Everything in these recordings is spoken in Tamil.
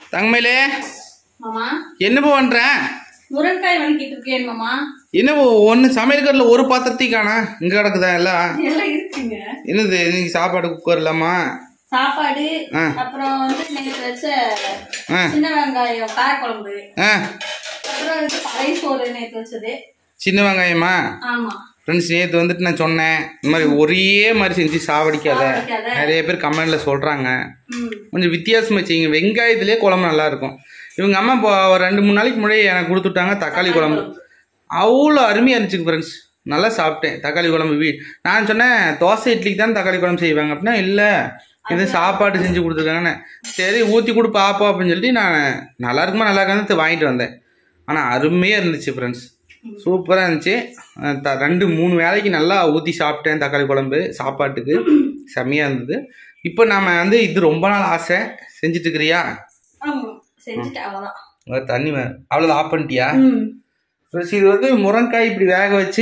தங்கமயிலே மாமா என்னப்போ பண்ற முருங்காய் வணக்கிட்டு இருக்கேன் மாமா என்ன ஒன்று சமையல்கரில் ஒரு பாத்திரத்தையும் காணா இங்கே கிடக்குதா எல்லாம் எல்லாம் இருக்குங்க என்னது இன்னைக்கு சாப்பாடு குக்கர் இல்லாமா சாப்பாடு ஆ. அப்புறம் வந்து நேற்று வச்ச ஆ சின்ன வெங்காயம் காரக்குழம்பு ஆ அப்புறம் வந்து பழைய சோறு நேற்று வச்சது சின்ன வெங்காயமா ஆமா ஃப்ரெண்ட்ஸ் நேற்று வந்துட்டு நான் சொன்னேன் இந்த மாதிரி ஒரே மாதிரி செஞ்சு சாவடிக்காத சாவடிக்காத. நிறைய பேர் கமெண்ட்ல சொல்கிறாங்க ம் கொஞ்சம் வித்தியாசமா செய்யுங்க வெங்காயத்திலே குழம்பு நல்லா இருக்கும் இவங்க அம்மா இப்போ ஒரு ரெண்டு மூணு நாளைக்கு முன்னாடி எனக்கு கொடுத்துட்டாங்க தக்காளி குழம்பு அவ்வளோ அருமையாக இருந்துச்சு ஃப்ரெண்ட்ஸ் நல்லா சாப்பிட்டேன் தக்காளி குழம்பு வீ நான் சொன்னேன் தோசை இட்லிக்கு தான் தக்காளி குழம்பு செய்வாங்க அப்படின்னா இல்லை இது சாப்பாடு செஞ்சு கொடுத்துருக்காங்கன்னு சரி ஊற்றி கொடு பாப்போம் அப்படின்னு சொல்லிட்டு நான் நல்லா இருக்குமா நல்லா இருக்கான்னு வாங்கிட்டு வந்தேன் ஆனால் அருமையாக இருந்துச்சு ஃப்ரெண்ட்ஸ் சூப்பராக இருந்துச்சு அஹ் த ரெண்டு மூணு வேளைக்கு நல்லா ஊற்றி சாப்பிட்டேன் தக்காளி குழம்பு சாப்பாட்டுக்கு செம்மையாக இருந்தது இப்போ நாம வந்து இது ரொம்ப நாள் ஆசை செஞ்சுட்டு இருக்கிறியா ஆமா செஞ்சுட்டேன் அவ்வளோதான் அஹ் தண்ணி அவ்வளோ ஆஃப் பண்ணிட்டியா ம் ப்ளஸ் இது வந்து முருங்காய் இப்படி வேக வச்சு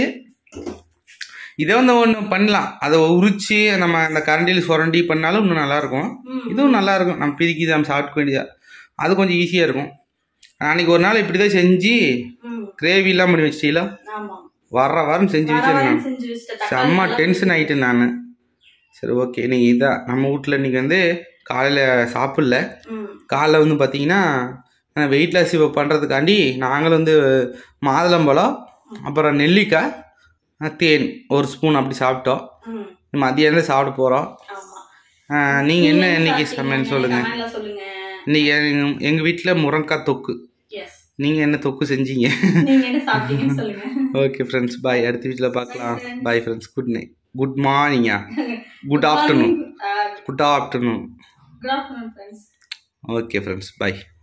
இதை வந்து ஒன்று பண்ணலாம் அதை உரிச்சு நம்ம அந்த கரண்டியில் சுரண்டி பண்ணாலும் இன்னும் நல்லாயிருக்கும் ம். இதுவும் நல்லா இருக்கும் நம்ம பிரிக்கி நம்ம சாப்பிட்டுக்க வேண்டியதா அது கொஞ்சம் ஈஸியாக இருக்கும் அன்னைக்கு ஒரு நாள் இப்படி தான் செஞ்சு ம் கிரேவிலாம் பண்ணி வச்சிட்டீங்களா ஆமா வர வாரம் செஞ்சு வர வச்சிருந்தேன் வாரம் செஞ்சு வச்சுட்டேன் தக்காளி செம்ம எல்லாம் டென்ஷன் ஆகிட்டேன் நான் சரி ஓகே இன்னைக்கு இதான் நம்ம வீட்டில் இன்னைக்கு வந்து காலையில் சாப்பிடல ம் காலைல வந்து பார்த்தீங்கன்னா வெயிட் லாஸ் இப்போ பண்ணுறதுக்காண்டி நாங்களும் வந்து மாதுளம்பழம் அப்புறம் நெல்லிக்காய் அஹ் தேன் ஒரு ஸ்பூன் அப்படி சாப்பிட்டோம் ம் மதியானம் சாப்பிட போகிறோம் ஆமா நீங்கள் என்ன நீங்க இன்னைக்கு சாப்பிட்டீங்க? சமையல் சொல்லுங்கள் கமெண்ட்ல சொல்லுங்க இன்னைக்கு எங்க- எங்கள் வீட்டில் முருங்காய் தொக்கு எஸ் நீங்கள் என்ன தொக்கு செஞ்சீங்க நீங்க என்ன சாப்பிட்டீங்கன்னு சொல்லுங்க ஓகே ஃப்ரெண்ட்ஸ் பாய் அடுத்த வீட்டில் பார்க்கலாம் friends. Bye friends good night good மார்னிங்கா good afternoon Uh, good afternoon good afternoon, friends. Okay friends பாய்